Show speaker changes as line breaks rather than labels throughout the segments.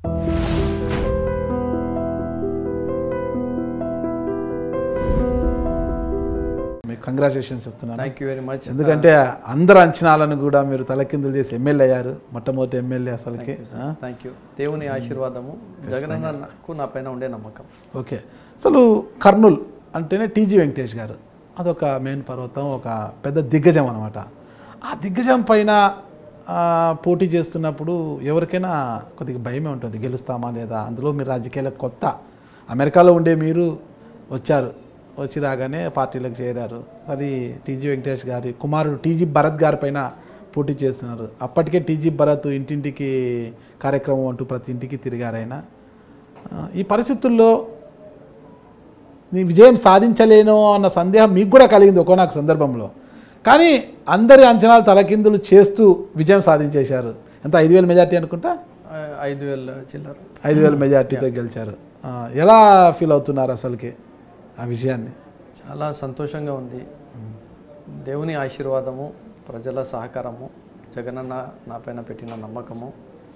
మీకు కంగ్రాచులేషన్స్ చెప్తున్నాను
thank you very much
ఎందుకంటే అందరు అంచనాలను కూడా మీరు తలకిందులు చేసి ఎమ్మెల్యే అయ్యారు మొట్టమొదటి ఎమ్మెల్యే అసలుకి ఆ?
థ్యాంక్ యూ దేవుని ఆశీర్వాదము జగనన్నకు నా పైన ఉండే నమ్మకం
ఓకే అసలు కర్నూల్ అంటేనే టీజీ వెంకటేష్ గారు అదొక మెయిన్ పర్వతం ఒక పెద్ద దిగ్గజం అనమాట ఆ దిగ్గజం పైన ఆ, పోటీ చేస్తున్నప్పుడు ఎవరికైనా కొద్దిగా భయమే ఉంటుంది గెలుస్తామా లేదా అందులో మీరు రాజకీయాలకు కొత్త అమెరికాలో ఉండే మీరు వచ్చారు వచ్చి రాగానే పార్టీలకు చేరారు సరే టీజీ వెంకటేష్ గారి కుమారుడు టీజీ భరత్ గారి పైన పోటీ చేస్తున్నారు అప్పటికే టీజీ భరత్ ఇంటింటికి కార్యక్రమం అంటూ ప్రతి ఇంటికి తిరిగారు ఆయన ఆ, ఈ పరిస్థితుల్లో నీ విజయం సాధించలేను అన్న సందేహం మీకు కూడా కలిగింది ఒకనొక సందర్భంలో కానీ అందరి అంచనాలు తలకిందులు చేస్తూ విజయం సాధించేశారు ఎంత ఐదు వేల మెజార్టీ అనుకుంటా
ఆ, ఐదు వేల చిల్లర
ఐదు వేల మెజార్టీతో గెలిచారు ఆ, ఎలా ఫీల్ అవుతున్నారు అసలుకి ఆ విజయాన్ని
చాలా సంతోషంగా ఉంది దేవుని ఆశీర్వాదము ప్రజల సహకారము జగనన్న నా పైన పెట్టిన నమ్మకము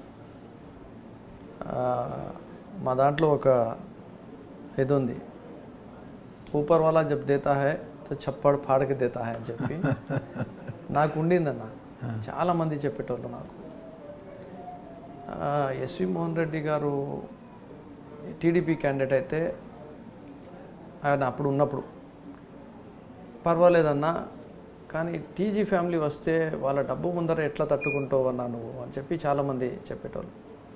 ఆ, మా దాంట్లో ఒక ఇది ఉంది ఊపర్ వాలా జబ్ దేతా హై తో చప్పడ్ ఫాడకి దేతా హై అని చెప్పి నాకు ఉండిందన్న చాలా మంది చెప్పేటోళ్ళు నాకు ఆ, ఎస్వి మోహన్ రెడ్డి గారు టీడీపీ క్యాండిడేట్ అయితే ఆయన అప్పుడు ఉన్నప్పుడు పర్వాలేదన్నా కానీ టీజీ ఫ్యామిలీ వస్తే వాళ్ళ డబ్బు ముందర ఎట్లా తట్టుకుంటావు అన్నా నువ్వు అని చెప్పి చాలామంది చెప్పేటోళ్ళు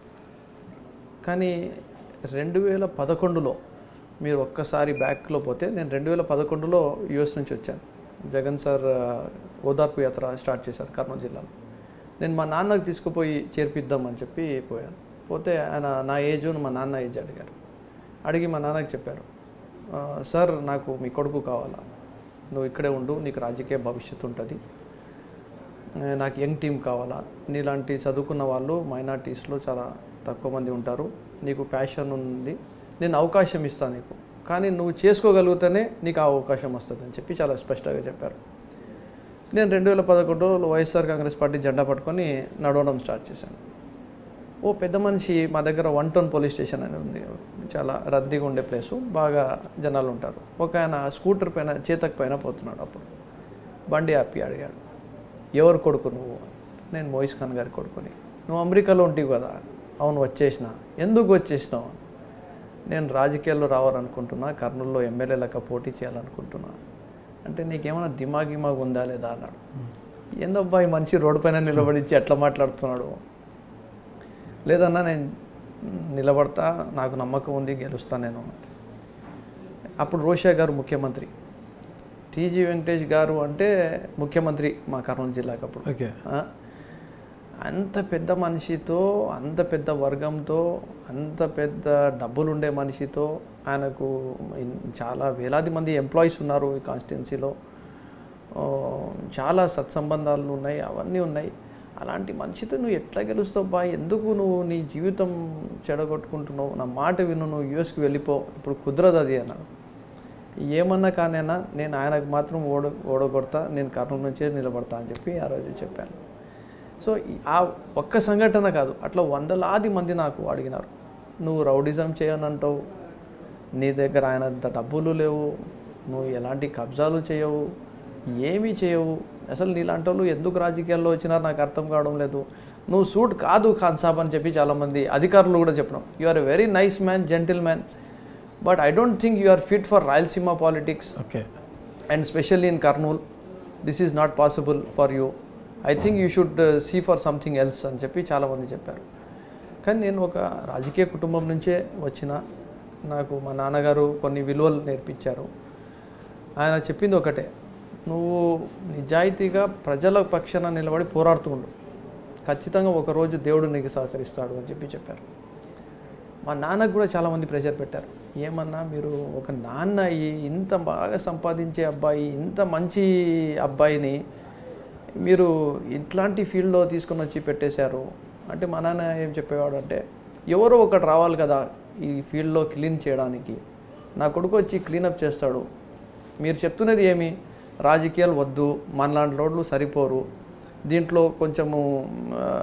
కానీ రెండు వేల పదకొండులో మీరు ఒక్కసారి బ్యాక్లో పోతే నేను రెండు వేల పదకొండులో యుఎస్ నుంచి వచ్చాను జగన్ సార్ ఆ, ఓదార్పు యాత్ర స్టార్ట్ చేశారు కర్నూలు జిల్లాలో నేను మా నాన్నకు తీసుకుపోయి చేర్పిద్దాం అని చెప్పి పోయాను పోతే ఆయన నా ఏజ్ మా నాన్న ఏజ్ అడిగారు అడిగి మా నాన్నకి చెప్పారు "ఆ, సార్ నాకు మీ కొడుకు కావాలా నువ్వు ఇక్కడే ఉండు నీకు రాజకీయ భవిష్యత్తు ఉంటుంది ఆ, నాకు యంగ్ టీం కావాలా నీలాంటి చదువుకున్న వాళ్ళు మైనార్టీస్లో చాలా తక్కువ మంది ఉంటారు నీకు ప్యాషన్ ఉంది నేను అవకాశం ఇస్తాను నీకు కానీ నువ్వు చేసుకోగలిగితేనే నీకు ఆ అవకాశం వస్తుంది అని చెప్పి చాలా స్పష్టంగా చెప్పారు నేను రెండు వేల పదకొండులో వైఎస్ఆర్ కాంగ్రెస్ పార్టీ జెండా పట్టుకొని నడవడం స్టార్ట్ చేశాను ఓ పెద్ద మనిషి మా దగ్గర వన్ టౌన్ పోలీస్ స్టేషన్ అని ఉంది చాలా రద్దీగా ఉండే ప్లేసు బాగా జనాలు ఉంటారు ఒక ఆయన స్కూటర్ పైన చేతకు పైన పోతున్నాడు అప్పుడు బండి ఆపి అడిగాడు ఎవరు కొడుకు నువ్వు నేను మోయిస్ ఖాన్ గారి కొడుకుని నువ్వు అమెరికాలో ఉంటివి కదా అవును వచ్చేసిన ఎందుకు వచ్చేసినావు నేను రాజకీయాల్లో రావాలనుకుంటున్నా కర్నూలులో ఎమ్మెల్యే లెక్క పోటీ చేయాలనుకుంటున్నా అంటే నీకేమైనా దిమాగ్ గిమాగ్ ఉందా లేదా అన్నాడు ఏందబ్బా ఈ మనిషి రోడ్డు పైన నిలబడించి ఎట్లా మాట్లాడుతున్నాడు లేదన్నా నేను నిలబడతా నాకు నమ్మకం ఉంది గెలుస్తా నేను అన్నట్టు. అప్పుడు రోషా గారు ముఖ్యమంత్రి టీజీ వెంకటేష్ గారు అంటే ముఖ్యమంత్రి మా కర్నూలు జిల్లాకి అప్పుడు
ఓకే
ఆ? అంత పెద్ద మనిషితో అంత పెద్ద వర్గంతో అంత పెద్ద డబ్బులు ఉండే మనిషితో ఆయనకు ఇన్- చాలా వేలాది మంది ఎంప్లాయీస్ ఉన్నారు ఈ కాన్స్టిట్యున్సీలో ఆ, చాలా సత్సంబంధాలు ఉన్నాయి అవన్నీ ఉన్నాయి అలాంటి మనిషితో నువ్వు ఎట్లా గెలుస్తావు బా ఎందుకు నువ్వు నీ జీవితం చెడగొట్టుకుంటున్నావు నా మాట విను నువ్వు యూఎస్కి వెళ్ళిపో ఇప్పుడు కుదరదు అది అన్నారు ఏమన్నా కానైనా నేను ఆయనకు మాత్రం ఓడ ఓడగొడతా నేను కర్నూలు నుంచే నిలబడతా అని చెప్పి ఆ రోజు చెప్పాను సో ఈ- ఆ ఒక్క సంఘటన కాదు అట్లా వందలాది మంది నాకు అడిగినారు నువ్వు రౌడిజం చేయనంటావు నీ దగ్గర ఆయనంత డబ్బులు లేవు నువ్వు ఎలాంటి కబ్జాలు చేయవు ఏమీ చేయవు అసలు నీలాంటి వాళ్ళు ఎందుకు రాజకీయాల్లో వచ్చినారు నాకు అర్థం కావడం లేదు నువ్వు సూట్ కాదు ఖాన్ సాబ్ అని చెప్పి చాలామంది అధికారులు కూడా చెప్పడం you are a very nice man gentleman but I don't think you are fit for Rayalaseema politics
okay
and specially in Kurnool this is not possible for you I think you should see for something else అని చెప్పి చాలామంది చెప్పారు కానీ నేను ఒక రాజకీయ కుటుంబం నుంచే వచ్చిన నాకు మా నాన్నగారు కొన్ని విలువలు నేర్పించారు ఆయన చెప్పింది ఒకటే నువ్వు నిజాయితీగా ప్రజల పక్షాన నిలబడి పోరాడుతూ ఉండు ఖచ్చితంగా ఒకరోజు దేవుడు నీకు సహకరిస్తాడు అని చెప్పి చెప్పారు మా నాన్నకు కూడా చాలామంది ప్రెషర్ పెట్టారు ఏమన్నా మీరు ఒక నాన్న అయ్యి ఇంత బాగా సంపాదించే అబ్బాయి ఇంత మంచి అబ్బాయిని మీరు ఇట్లాంటి ఫీల్డ్లో తీసుకొని వచ్చి పెట్టేశారు అంటే మా నాన్న ఏం చెప్పేవాడు అంటే ఎవరో ఒకటి రావాలి కదా ఈ ఫీల్డ్లో క్లీన్ చేయడానికి నా కొడుకు వచ్చి క్లీనప్ చేస్తాడు మీరు చెప్తున్నది ఏమి రాజకీయాలు వద్దు మనలాంటి రోడ్లు సరిపోరు దీంట్లో కొంచెము ఆ,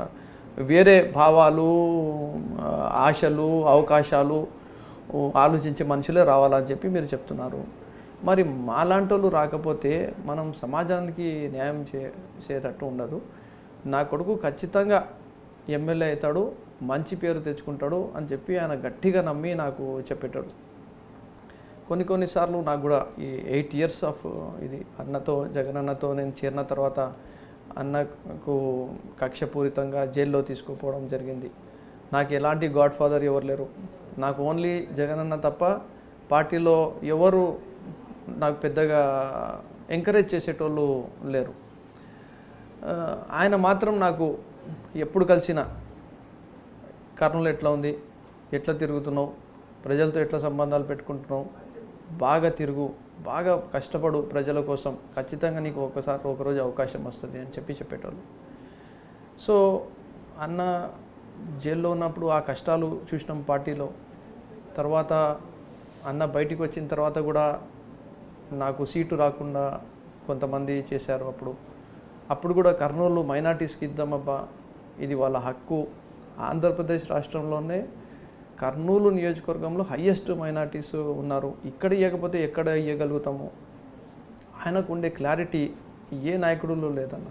వేరే భావాలు ఆ, ఆశలు అవకాశాలు ఊ, ఆలోచించే మనుషులే రావాలని చెప్పి మీరు చెప్తున్నారు మరి మాలాంటి వాళ్ళు రాకపోతే మనం సమాజానికి న్యాయం చే చేసేటట్టు ఉండదు నా కొడుకు ఖచ్చితంగా ఎమ్మెల్యే అవుతాడు మంచి పేరు తెచ్చుకుంటాడు అని చెప్పి ఆయన గట్టిగా నమ్మి నాకు చెప్పేటాడు కొన్ని కొన్నిసార్లు నాకు కూడా ఈ ఎయిట్ ఇయర్స్ ఆఫ్ ఇది అన్నతో జగనన్నతో నేను చేరిన తర్వాత అన్నకు కక్షపూరితంగా జైల్లో తీసుకుపోవడం జరిగింది నాకు ఎలాంటి గాడ్ ఫాదర్ ఎవరు లేరు నాకు ఓన్లీ జగనన్న తప్ప పార్టీలో ఎవరు నాకు పెద్దగా ఎంకరేజ్ చేసేటోళ్ళు లేరు ఆ, ఆయన మాత్రం నాకు ఎప్పుడు కలిసినా కర్నూలు ఎట్లా ఉంది ఎట్లా తిరుగుతున్నావు ప్రజలతో ఎట్లా సంబంధాలు పెట్టుకుంటున్నావు బాగా తిరుగు బాగా కష్టపడు ప్రజల కోసం ఖచ్చితంగా నీకు ఒకసారి ఒకరోజు అవకాశం వస్తుంది అని చెప్పి చెప్పేటోళ్ళు సో అన్న జైల్లో ఉన్నప్పుడు ఆ కష్టాలు చూసినాం పార్టీలో తర్వాత అన్న బయటికి వచ్చిన తర్వాత కూడా నాకు సీటు రాకుండా కొంతమంది చేశారు అప్పుడు అప్పుడు కూడా కర్నూలు మైనార్టీస్కి ఇద్దామబ్బా ఇది వాళ్ళ హక్కు ఆంధ్రప్రదేశ్ రాష్ట్రంలోనే కర్నూలు నియోజకవర్గంలో హయ్యెస్ట్ మైనార్టీస్ ఉన్నారు ఇక్కడ ఇవ్వకపోతే ఎక్కడ ఇవ్వగలుగుతాము ఆయనకు ఉండే క్లారిటీ ఏ నాయకుడిలో లేదన్న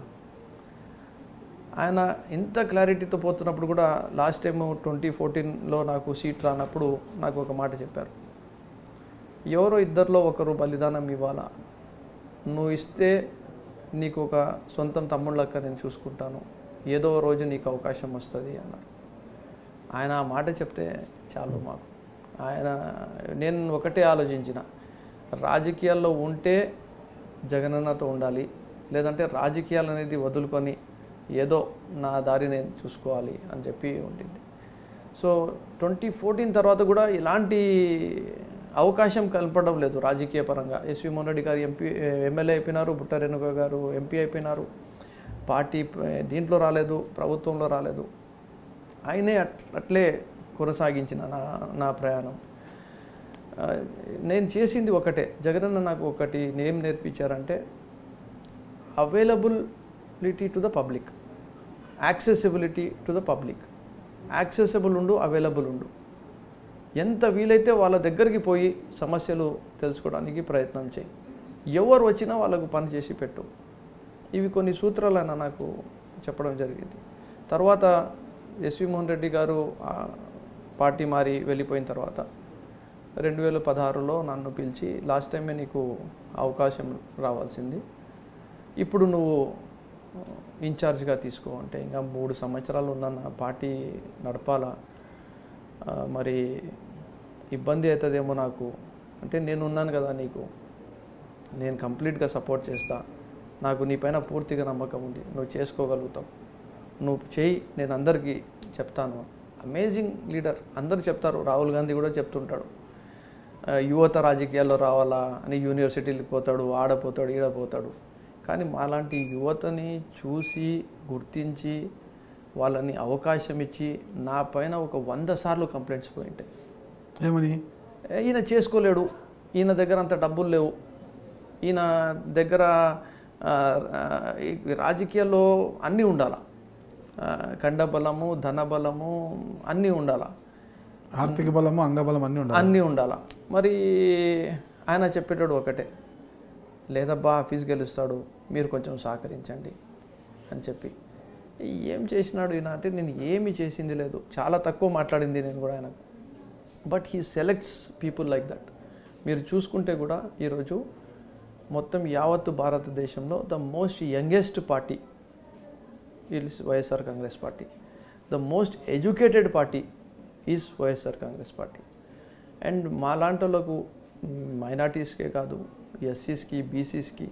ఆయన ఇంత క్లారిటీతో పోతున్నప్పుడు కూడా లాస్ట్ టైం ట్వంటీ ఫోర్టీన్లో నాకు సీట్ రానప్పుడు నాకు ఒక మాట చెప్పారు ఎవరో ఇద్దరిలో ఒకరు బలిదానం ఇవ్వాలా నువ్వు ఇస్తే నీకు ఒక సొంతం తమ్ముళ్ళక్క నేను చూసుకుంటాను ఏదో రోజు నీకు అవకాశం వస్తుంది అన్నారు ఆయన ఆ మాట చెప్తే చాలు మాకు ఆయన నేను ఒకటే ఆలోచించిన రాజకీయాల్లో ఉంటే జగనన్నతో ఉండాలి లేదంటే రాజకీయాలు అనేది వదులుకొని ఏదో నా దారి నేను చూసుకోవాలి అని చెప్పి ఉండింది సో ట్వంటీ ఫోర్టీన్ తర్వాత కూడా ఇలాంటి అవకాశం కలపడం లేదు రాజకీయ పరంగా ఎస్వి మోహన్ రెడ్డి గారు ఎంపీ ఎమ్మెల్యే అయిపోయినారు బుట్ట రేణుక గారు ఎంపీ అయిపోయినారు పార్టీ ప- దీంట్లో రాలేదు ప్రభుత్వంలో రాలేదు ఆయనే అట్- అట్లే కొనసాగించిన నా నా ప్రయాణం ఆ, నేను చేసింది ఒకటే జగనన్న నాకు ఒకటి నేమ్ నేర్పించారంటే availability to the public accessibility to the public accessible ఉండు అవైలబుల్ ఉండు ఎంత వీలైతే వాళ్ళ దగ్గరికి పోయి సమస్యలు తెలుసుకోవడానికి ప్రయత్నం చేయి ఎవరు వచ్చినా వాళ్ళకు పని చేసి పెట్టు ఇవి కొన్ని సూత్రాలైనా నాకు చెప్పడం జరిగింది తర్వాత ఎస్వి మోహన్ రెడ్డి గారు ఆ, పార్టీ మారి వెళ్ళిపోయిన తర్వాత రెండు వేల పదహారులో నన్ను పిలిచి లాస్ట్ టైమే నీకు అవకాశం రావాల్సింది ఇప్పుడు నువ్వు ఇన్ఛార్జ్గా తీసుకో అంటే ఇంకా మూడు సంవత్సరాలు ఉందన్న పార్టీ నడపాలా ఆ, మరి ఇబ్బంది అవుతుందేమో నాకు అంటే నేను ఉన్నాను కదా నీకు నేను కంప్లీట్గా సపోర్ట్ చేస్తా నాకు నీ పైన పూర్తిగా నమ్మకం ఉంది నువ్వు చేసుకోగలుగుతావు నువ్వు చేయి నేను అందరికీ చెప్తాను అమేజింగ్ లీడర్ అందరూ చెప్తారు రాహుల్ గాంధీ కూడా చెప్తుంటాడు ఆ, యువత రాజకీయాల్లో రావాలా అని యూనివర్సిటీలకు పోతాడు ఆడపోతాడు ఈడపోతాడు కానీ మాలాంటి యువతని చూసి గుర్తించి వాళ్ళని అవకాశం ఇచ్చి నా పైన ఒక వంద సార్లు కంప్లైంట్స్ పోయి ఉంటాయి
ఏమని
ఏ, ఈయన చేసుకోలేడు ఈయన దగ్గర అంత డబ్బులు లేవు ఈయన దగ్గర ఆ, ఆ, ఈ రాజకీయాల్లో అన్నీ ఉండాల ఆ, కండబలము ధనబలము అన్నీ ఉండాల
ఆర్థిక బలము అంగబలం అన్నీ ఉండాలి
అన్నీ ఉండాల మరి ఆయన చెప్పేటాడు ఒకటే లేదబ్బా ఆఫీస్ గెలుస్తాడు మీరు కొంచెం సహకరించండి అని చెప్పి ఏం చేసినాడు ఈయన అంటే నేను ఏమి చేసింది లేదు చాలా తక్కువ మాట్లాడింది నేను కూడా ఆయనకు but he selects people like that మీరు చూసుకుంటే కూడా ఈరోజు మొత్తం యావత్తు భారతదేశంలో the most youngest party is YSR Congress party the most educated party is YSR Congress party and మాలాంటి వాళ్ళకు మైనార్టీస్కే కాదు ఎస్సీస్కి బీసీస్కి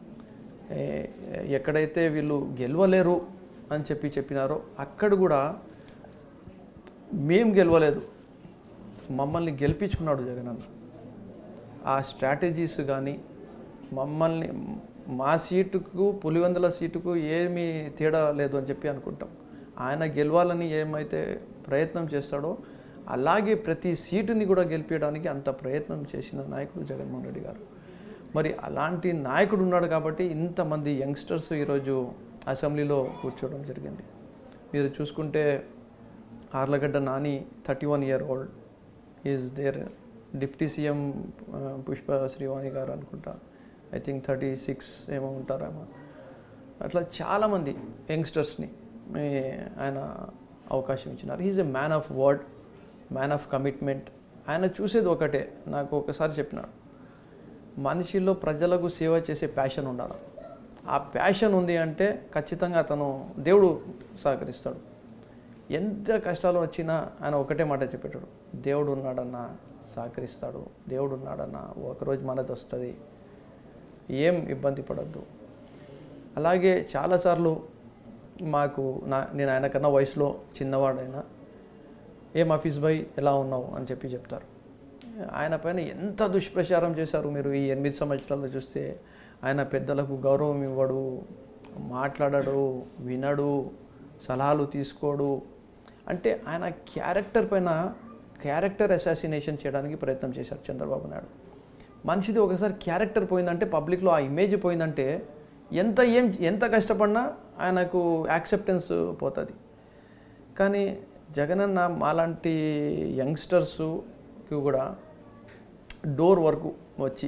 ఎక్కడైతే వీళ్ళు గెలవలేరు అని చెప్పి చెప్పినారో అక్కడ కూడా మేం గెలవలేదు మమ్మల్ని గెలిపించుకున్నాడు జగనన్న ఆ స్ట్రాటజీస్ కానీ మమ్మల్ని మా సీటుకు పులివెందుల సీటుకు ఏమీ తేడా లేదు అని చెప్పి అనుకుంటాం ఆయన గెలవాలని ఏమైతే ప్రయత్నం చేస్తాడో అలాగే ప్రతి సీటుని కూడా గెలిపించడానికి అంత ప్రయత్నం చేసిన నాయకుడు జగన్మోహన్ రెడ్డి గారు మరి అలాంటి నాయకుడు ఉన్నాడు కాబట్టి ఇంతమంది యంగ్స్టర్స్ ఈరోజు అసెంబ్లీలో కూర్చోవడం జరిగింది మీరు చూసుకుంటే Arlagadda Nani thirty one year old is there deputy CM Pushpa Srivani garu అనుకుంటా ఐ థింక్ థర్టీ సిక్స్ ఏమో ఉంటారేమో అట్లా చాలామంది యంగ్స్టర్స్ని ఆయన అవకాశం ఇచ్చినారు he's a man of word man of commitment ఆయన చూసేది ఒకటే నాకు ఒకసారి చెప్పినాడు మనిషిలో ప్రజలకు సేవ చేసే ప్యాషన్ ఉండాలి ఆ ప్యాషన్ ఉంది అంటే ఖచ్చితంగా అతను దేవుడు సహకరిస్తాడు ఎంత కష్టాలు వచ్చినా ఆయన ఒకటే మాట చెప్పేటాడు దేవుడు ఉన్నాడన్నా సహకరిస్తాడు దేవుడు ఉన్నాడన్నా ఒకరోజు మనది వస్తుంది ఏం ఇబ్బంది పడద్దు అలాగే చాలాసార్లు మాకు నా నేను ఆయన కన్నా వయసులో చిన్నవాడైనా ఏం ఆఫీస్ బాయ్ ఎలా ఉన్నావు అని చెప్పి చెప్తారు ఆయన పైన ఎంత దుష్ప్రచారం చేశారు మీరు ఈ ఎనిమిది సంవత్సరాల్లో చూస్తే ఆయన పెద్దలకు గౌరవం ఇవ్వడు మాట్లాడడు వినడు సలహాలు తీసుకోడు అంటే ఆయన క్యారెక్టర్ పైన క్యారెక్టర్ అసాసినేషన్ చేయడానికి ప్రయత్నం చేశారు చంద్రబాబు నాయుడు మనిషిది ఒకసారి క్యారెక్టర్ పోయిందంటే పబ్లిక్లో ఆ ఇమేజ్ పోయిందంటే ఎంత ఏం ఎంత కష్టపడినా ఆయనకు యాక్సెప్టెన్స్ పోతుంది కానీ జగనన్న మాలాంటి యంగ్స్టర్స్కి కూడా డోర్ వరకు వచ్చి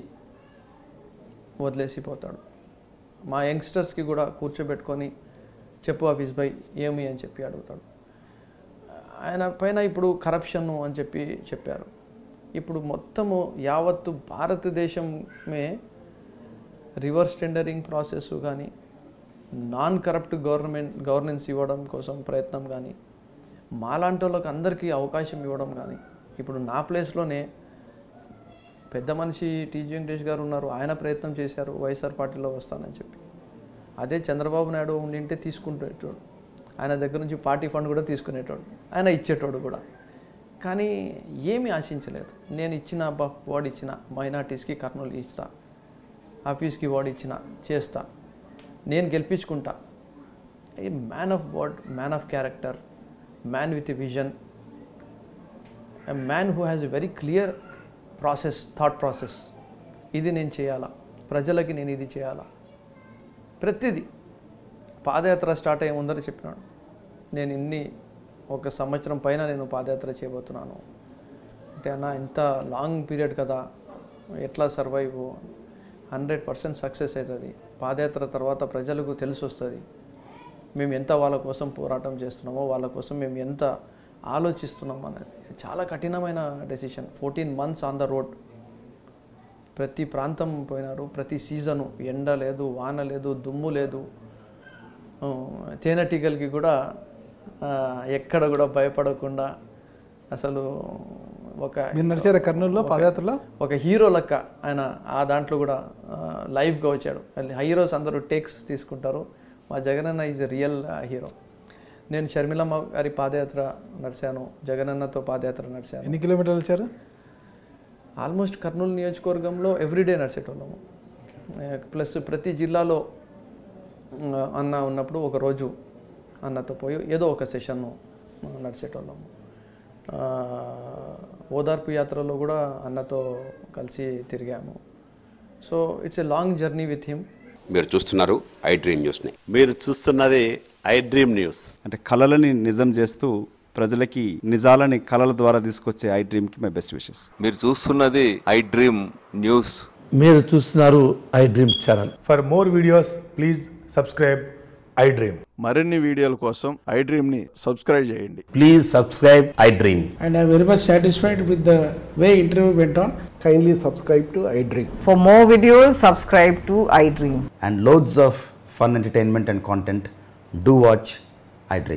వదిలేసిపోతాడు మా యంగ్స్టర్స్కి కూడా కూర్చోబెట్టుకొని చెప్పు ఆఫీస్ బై ఏమి అని చెప్పి అడుగుతాడు ఆయన పైన ఇప్పుడు కరప్షన్ అని చెప్పి చెప్పారు ఇప్పుడు మొత్తము యావత్తు భారతదేశమే రివర్స్ టెండరింగ్ ప్రాసెస్ కానీ నాన్ కరప్ట్ గవర్నమెంట్ గవర్నెన్స్ ఇవ్వడం కోసం ప్రయత్నం కానీ మాలాంటి వాళ్ళకి అందరికీ అవకాశం ఇవ్వడం కానీ ఇప్పుడు నా ప్లేస్లోనే పెద్ద మనిషి టీజీ వెంకటేష్ గారు ఉన్నారు ఆయన ప్రయత్నం చేశారు వైఎస్ఆర్ పార్టీలో వస్తానని చెప్పి అదే చంద్రబాబు నాయుడు ఉండింటే తీసుకుంటేటోడు ఆయన దగ్గర నుంచి పార్టీ ఫండ్ కూడా తీసుకునేటోడు ఆయన ఇచ్చేటోడు కూడా కానీ ఏమీ ఆశించలేదు నేను ఇచ్చిన బ- వాడు ఇచ్చిన మైనార్టీస్కి కర్నూలు ఇస్తా ఆఫీస్కి వాడు ఇచ్చిన చేస్తా నేను గెలిపించుకుంటా a man of word man of character man with a vision a man who has a very clear process thought process ఇది నేను చేయాలా ప్రజలకి నేను ఇది చేయాలా ప్రతిదీ పాదయాత్ర స్టార్ట్ అయ్యే ముందర చెప్పినాడు నేను ఇన్ని ఒక సంవత్సరం పైన నేను పాదయాత్ర చేయబోతున్నాను అంటే అన్న ఇంత లాంగ్ పీరియడ్ కదా ఎట్లా సర్వైవ్ హండ్రెడ్ పర్సెంట్ సక్సెస్ అవుతుంది పాదయాత్ర తర్వాత ప్రజలకు తెలిసి వస్తుంది మేము ఎంత వాళ్ళ కోసం పోరాటం చేస్తున్నామో వాళ్ళ కోసం మేము ఎంత ఆలోచిస్తున్నాం అనేది చాలా కఠినమైన decision fourteen months on the road ప్రతి ప్రాంతం పోయినారు ప్రతి సీజను ఎండ లేదు వాన లేదు దుమ్ము లేదు ఆ, తేనెటీగలకి కూడా ఆ, ఎక్కడ కూడా భయపడకుండా అసలు ఒక
మీరు నడిచారా కర్నూలులో పాదయాత్రలో
ఒక హీరో లెక్క ఆయన ఆ దాంట్లో కూడా లైవ్గా వచ్చాడు హీరోస్ అందరూ టేక్స్ తీసుకుంటారు మా జగనన్న ఈజ్ రియల్ హీరో నేను షర్మిలమ్మ గారి పాదయాత్ర నడిచాను జగనన్నతో పాదయాత్ర నడిచాను
ఎన్ని కిలోమీటర్లు వచ్చారు
ఆల్మోస్ట్ కర్నూలు నియోజకవర్గంలో ఎవ్రీడే నడిచేటోళ్ళము ప్లస్ ప్రతి జిల్లాలో ఆ, అన్న ఉన్నప్పుడు ఒక రోజు అన్నతో పోయి ఏదో ఒక సెషన్ నడిచేటోళ్ళము ఆ, ఓదార్పు యాత్రలో కూడా అన్నతో కలిసి తిరిగాము so it's a long journey with him
మీరు చూస్తున్నారు ఐ డ్రీమ్ న్యూస్ని
మీరు చూస్తున్నది ఐ డ్రీమ్ న్యూస్
అంటే కళలని నిజం చేస్తూ ప్రజలకి నిజాలని కళల ద్వారా తీసుకొచ్చే ఐ డ్రీమ్కి మై బెస్ట్ విషెస్
మీరు చూస్తున్నది ఐ డ్రీమ్ న్యూస్
మీరు చూస్తున్నారు iDream channel
For more videos, please subscribe iDream.
మరిన్ని వీడియోల కోసం ఐ డ్రీమ్ని సబ్స్క్రైబ్ చేయండి
please subscribe iDream
and I'm very much satisfied with the way interview went on.
Kindly subscribe to iDream.
For more videos, subscribe to iDream.
and loads of fun entertainment and content, do watch iDream.